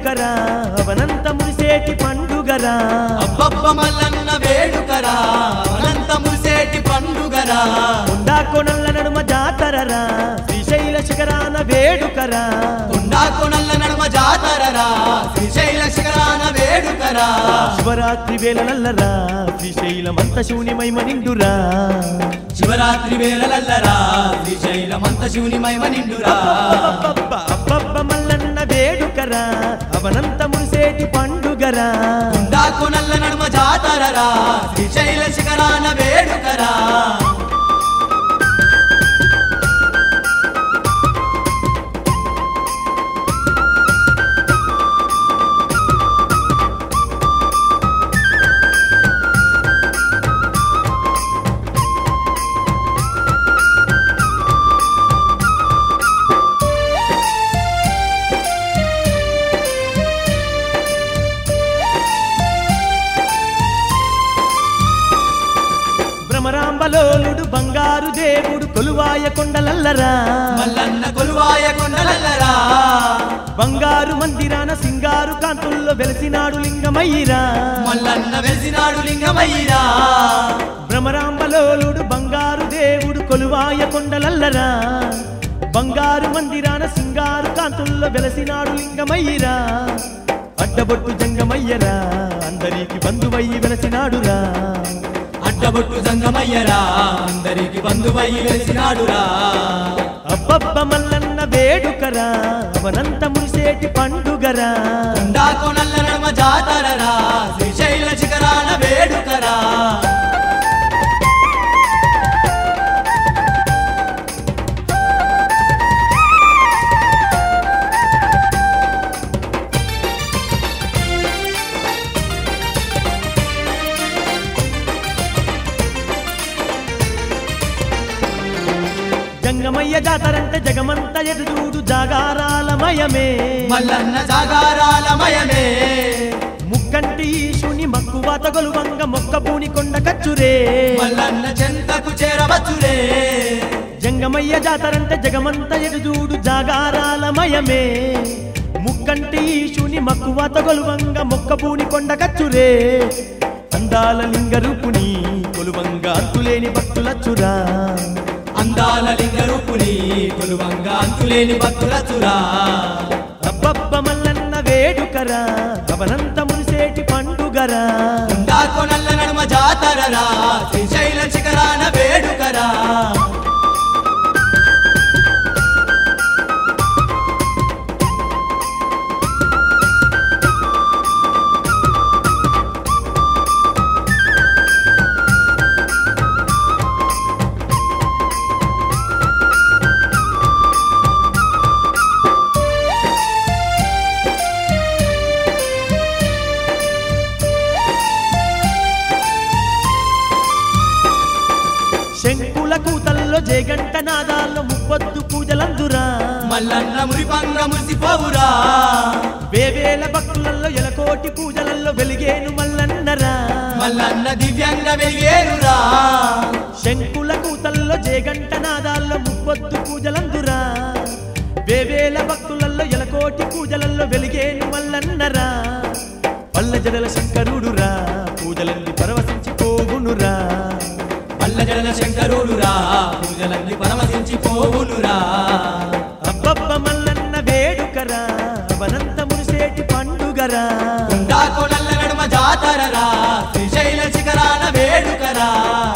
వేడుకరా అవనంత మురిసేటి పండుగరా అబ్బబ్బ మల్లన్న వేడుకరా అనంత మురిసేటి పండుగరా కొండా కొనల్ల నడుమ జాతరరా శ్రీశైల శిఖరాన వేడుకరా కొండా కొనల్ల నడుమ జాతరరా శ్రీశైల శిఖరాన వేడుకరా శివరాత్రి వేళలల్లరా శ్రీశైలమంత శూన్యమై మనిండురా శివరాత్రి వేళలల్లరా శ్రీశైలమంత శివుని మహిమ నిండురా అబ్బబ్బ అబ్బబ్బ మల్లన్న వేడుకరా అవనంత మురిసేటి పండుగరా కొండా కొనల్ల నడుమ జాతరరా శ్రీశైల శిఖరాన వేడుకరా భ్రమరాంబలోలుడు బంగారు దేవుడు కొలువాయ కొండలల్లరా మల్లన్న కొలువాయ కొండలల్లరా బంగారు మందిరాన సింగారు కాంతుల్లో వెలసినాడు లింగమయ్యిరా మల్లన్న వెలిసినాడు లింగమయ్యిరా భ్రమరాంబలోలుడు బంగారు దేవుడు కొలువాయ కొండలల్లరా బంగారు మందిరాన సింగారు కాంతుల్లో వెలసినాడు లింగమయ్యిరా అడ్డబొట్టు జంగమయ్యరా అందరికి బంధువయ్యి వెలసినాడురా అడ్డబొట్టు సంగమయ్యరా అందరికి బంధువై వెలిసినాడురా అబ్బబ్బ మల్లన్న వేడుకరా అవనంత మురిసేటి పండుగరా కొండా కొనల్ల నడమ జాతరరా శ్రీశైల శిఖరాన వేడుకరా జంగమయ్య జాతరంటే జగమంత ఎదురుడు జాగారాలమయమే మల్లన్న జాగారాలమయమే ముక్కంటి ఈశుని మక్కువాత గొలువంగ మొక్క పూని కొండ కచ్చురే మల్లన్న చెంతకు చేరవచ్చురే జంగమయ్య జాతరంటే జగమంత ఎదురుడు జాగారాలమయమే ముక్కంటి ఈశుని మక్కువాత గొలువంగ మొక్క పూని కొండ కచ్చురే అందాల లింగ రూపుని కొలువంగ అంతులేని భక్తులచ్చురా అందాల లింగ రూపుని కొలువంగా అంతులేని భక్తులచురా అబ్బబ్బ మల్లన్న వేడుకరా అవనంత మురిసేటి పండుగరా కొండా కొనల్ల నడుమ జాతరరా శ్రీశైల శిఖరాన వేడుకరా శంకుల కూతల్లో జయగంట నాదాల్లో ముప్పొద్దు పూజలందురా మల్లన్న మురిపంగ మురిసిపోవురా వేవేల భక్తులలో ఎలకోటి పూజలలో వెలిగేను మల్లన్నరా మల్లన్న దివ్యంగ వెలిగేరురా శంకుల కూతల్లో జయగంట నాదాల్లో ముప్పొద్దు పూజలందురా వేవేల భక్తులలో ఎలకోటి పూజలలో వెలిగేను మల్లన్నరా పల్ల జడల శంకరుడురా పూజలన్నీ పరవశించి పోవునురా మల్ల జడల శంకరుడురా పూజలన్నీ పరమశించి పోవునురా అబ్బబ్బ మల్లన్న వేడుకరా అవనంత మురిసేటి పండుగరా కొండా కొనల్ల నడుమ జాతరరా శ్రీశైల శిఖరాన వేడుకరా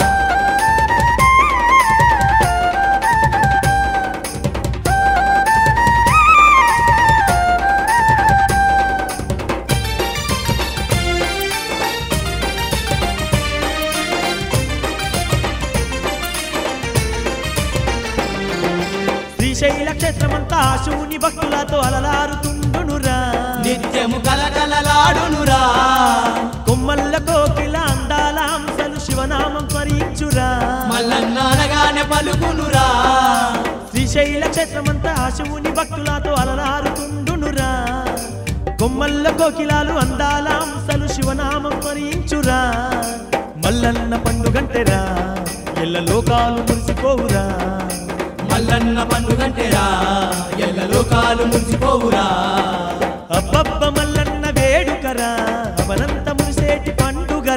శ్రీశైల క్షేత్రమంతా శివుని భక్తులతో అలలారుతుండునురా నిత్యము కలకలలాడునురా కొమ్మల్ల కోకిల అందాల హంసలు శివనామం స్మరించురా మల్లన్న అనగానే పలుకునురా శ్రీశైల క్షేత్రమంతా శివుని భక్తులతో అలలారుతుండునురా కొమ్మల్ల కోకిలాలు అందాల హంసలు శివనామం స్మరించురా మల్లన్న పండుగంటెరా ఎల్ల లోకాలు మురిసిపోవురా మల్లన్న పండుగంటేరా ఎల్ల లోకాలు మురిసిపోవురా అబ్బబ్బ మల్ల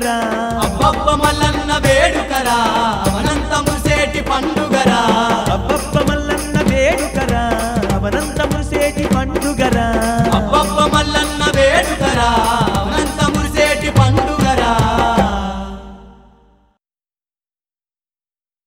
పండుగరా అబ్బబ్బ మల్లన్న వేడుకరా అవనంతము సేటి పండుగరా అబ్బబ్బ మల్లన్న వేడుకరా అవనంతము సేటి పండుగరా అబ్బబ్బ మల్లన్న వేడుకరా